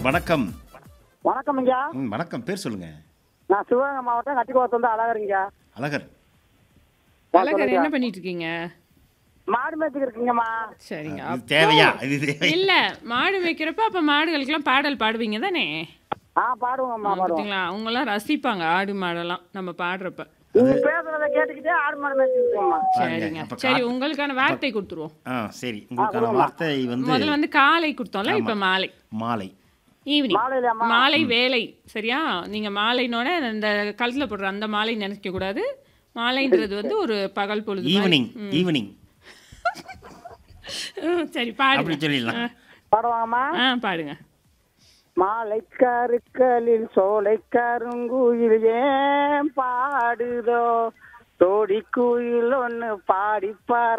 வணக்கம் வணக்கம் ஐயா ம், வணக்கம் பேர் சொல்லுங்க நான் சிவகங்கை மாவட்டம் கட்டிக்குளத்து வந்து அழகருங்க அழகர் அழகர் என்ன பண்ணிட்டு இருக்கீங்க மாடு மேய்ச்சிக்கு இருக்கீங்கம்மா சரிங்க இது அப்போ- தேவையா இது தேவை இல்ல மாடு வைக்கிறப்ப அப்ப மாடுகளுக்கெல்லாம் பாடல் பாடுவீங்க தானே ஆ பாடுவோம்மா பாடுவோம் பாத்தீங்களா அவங்க எல்லாம் ரசிப்பாங்க ஆடு மாடெல்லாம் நம்ம பாடுறப்ப நீங்க பேசுறத கேட்டுக்கிட்டே ஆடு மாடு மேய்ச்சிட்டு இருக்கோம்மா பாருங்க, சரிங்க அப்ப சரி காட்டு- உங்களுக்கான வார்த்தை கொடுத்துருவோம் ஆ சரி உங்களுக்கான வார்த்தை வந்து முதல்ல வந்து காலை கொடுத்தோம்ல இப்ப மாலை மாலை ஈவினிங் மாலையிலம்மா மாலை வேலை சரியா நீங்க மாலைனோட இந்த கழுத்துல போடுற அந்த மாலை நினைக்க கூடாது மாலைன்றது வந்து ஒரு பகல் பொழுது மாதிரி. ஈவினிங் ஈவினிங் ம், சரி அப்படி பாடுங்க சொல்லிடலாம் பாடுவாங்கம்மா ஆ பாடுங்க மாலை கருக்களில் சோலை கருங்குயில் ஏன் பாடுதோ தோடி குயில் ஒண்ணு பாடி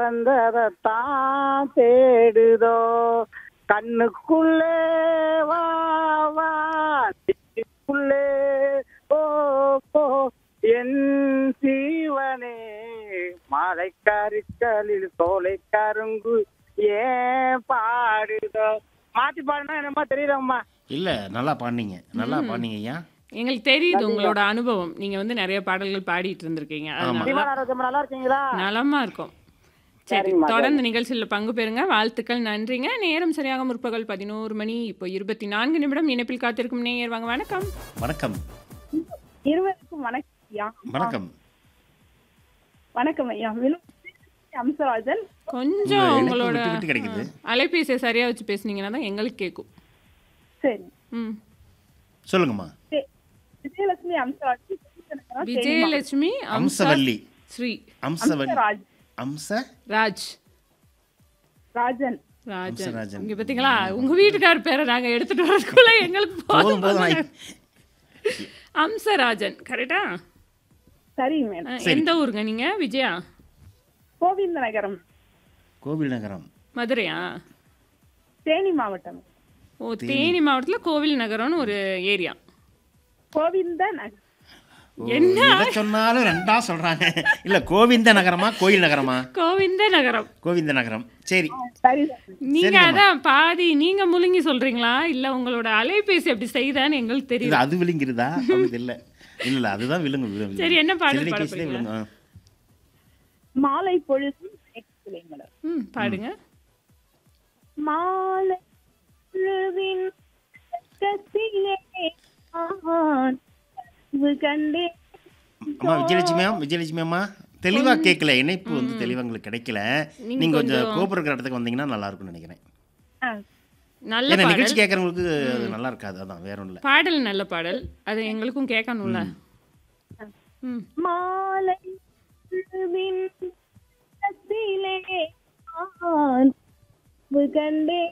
பறந்ததான் தேடுதோ கண்ணுக்குள்ளே வா வா நெஞ்சுக்குள்ளே ஓ ஓ என் சீவனே மாலை கருக்களில் சோலை கருங்கு ஏன் பாடுதோ மாத்தி பாடுனா என்னமா தெரியலம்மா இல்ல நல்லா பாடினீங்க நல்லா பாடினீங்க ஐயா எங்களுக்கு தெரியுது உங்களோட அனுபவம் நீங்க வந்து நிறைய பாடல்கள் பாடிட்டு இருந்திருக்கீங்க அதனால தீபாவளி ஆரோக்கியமா நல்லா இருக்கீங்களா நலமா இருக்கும் சரி சரிங்கம்மா, தொடர்ந்து நிகழ்ச்சியில் பங்கு பெறுங்க வாழ்த்துக்கள் நன்றிங்க நேரம் சரியாக முற்பகல் பதினோரு மணி இப்போ இருபத்தி நான்கு நிமிடம் இணைப்பில் காத்திருக்கும் நேயர் வாங்க வணக்கம் வணக்கம் இருவருக்கும் வணக்கம் ஐயா வணக்கம் வணக்கம் ஐயா வினு அம்சராஜன் கொஞ்சம் உங்க உங்களோட இணைப்பு விட்டு விட்டு கிடைக்குது. ஆ, அலைபேசியை சரியா வச்சு பேசுனீங்கன்னா தான் எங்களுக்கு கேட்கும் சரி ம் சொல்லுங்கம்மா வி- விஜயலட்சுமி அம்சராஜன் திருச்செந்தூர் விஜயலட்சுமி அம்சவல்லி ஸ்ரீ அம்சவல்லி அம்சராஜ் அம்ச ராஜ் ராஜன் ராஜன் அம்சராஜன். இங்க பாத்தீங்களா உங்க வீட்டுக்கார் பேரை நாங்க எடுத்துட்டு வரதுக்குள்ள எங்களுக்கு போதும் போதும் போதும் ஆயி- அம்சராஜன் கரெக்டா சரி மேடம் ஆ, எந்த ஊருங்க நீங்க விஜயா கோவிந்த நகரம் கோவில் நகரம் மதுரையா தேனி மாவட்டம் ஓ தேனி மாவட்டத்துல கோவில் நகரம்னு ஒரு ஏரியா கோவிந்த நகரம் ஓ, எதை சொன்னாலும் ரெண்டா சொல்றாங்க இல்ல கோவிந்த நகரமா கோயில் நகரமா கோவிந்த நகரம் கோவிந்த நகரம் சரி சரி நீங்க சரிங்கம்மா. அதான் பாதி நீங்க முழுங்கி சொல்றீங்களா இல்ல உங்களோட அலைபேசி அப்படி செய்தான்னு எங்களுக்கு இது தெரியும் அது விழுங்கிருதா அப்படி இல்ல இல்ல இல்ல அதுதான் விழுங்கு விழுங்கு சரி, என்ன பாடல் சிறுநீர் பாட கேஸ்லயே போறீங்க? விழுங்கும். ஆ. மாலை பொழுது மயக்கத்திலே மலர் ம் பாடுங்க மாலை பொழுதின் மயக்கத்திலே நான் கனவு கண்டேன் அம்மா விஜயலட்சுமி மேம் விஜயலட்சுமி அம்மா தெளிவா கேட்கல இணைப்பு வந்து தெளிவா உங்களுக்கு கிடைக்கல நீங்க நீங்க கொஞ்சம் கொஞ்சம் கோபுர இருக்கிற இடத்துக்கு வந்தீங்கன்னா நல்லா இருக்கும்னு நினைக்கிறேன் ஆ, நல்ல ஏன்னா பாடல் நிகழ்ச்சி கேட்கறவங்களுக்கு அது நல்லா இருக்காது அதான் வேற ஒண்ணும் இல்ல பாடல் நல்ல பாடல் அது எங்களுக்கும் கேட்கணும்ல ம் மாலை பொழுதின் மயக்கத்திலே நான் கனவு கண்டேன்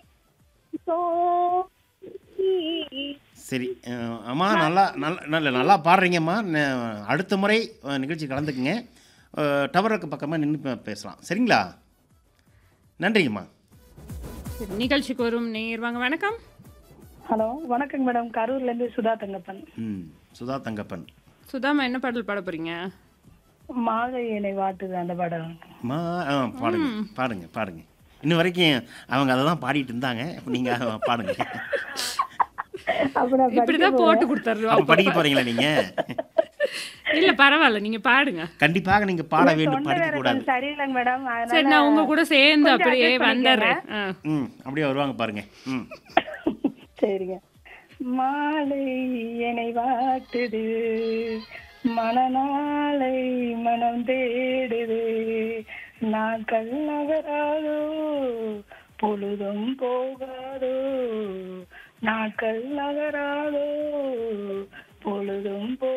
சோதி சரி அஹ், அம்மா நல்லா நல்ல நல்ல நல்லா பாடுறீங்கம்மா ந- அடுத்த முறை அஹ், நிகழ்ச்சி கலந்துக்குங்க அஹ், டவருக்கு பக்கமாக நின்று பேசலாம் சரிங்களா நன்றிங்கம்மா சரி, நிகழ்ச்சிக்கு வரும் நேயர் வாங்க வணக்கம் ஹலோ வணக்கங்க மேடம் கரூர்ல இருந்து சுதா தங்கப்பன் ம் சுதா தங்கப்பன் சுதாமா என்ன பாடல் பாட போறீங்க மாலை என்னை வாட்டுது அந்த படம் மா ஆ பாடுங்க பாடுங்க பாடுங்க இன்ன வரைக்கும் அவங்க அதை தான் பாடிட்டு இருந்தாங்க இப்போ நீங்கள் பாடுங்க அப்புறம் இப்படிதான் போட்டு கொடுத்துருவோம் அப்போ படிக்க போறீங்களா நீங்கள் இல்ல பரவாயில்ல நீங்க பாடுங்க கண்டிப்பாக நீங்கள் பாட வேண்டும் தொண்டை வேற படிக்கக்கூடாது கொஞ்சம் சரியில்லைங்க மேடம் சரி அதனால நான் உங்க கூட சேர்ந்து கொஞ்சம் அப்படியே adjust பண்ணிக்கோங்க. வந்துடுறேன் ஆ. ம் அப்படியே வருவாங்க பாருங்க ம் சரிங்க மாலை என்னை வாட்டுது மனநாளை மனம் தேடுது நாட்கள் நகராதோ பொழுதும் போகாதோ நாட்கள் நகராதோ பொழுதும் போ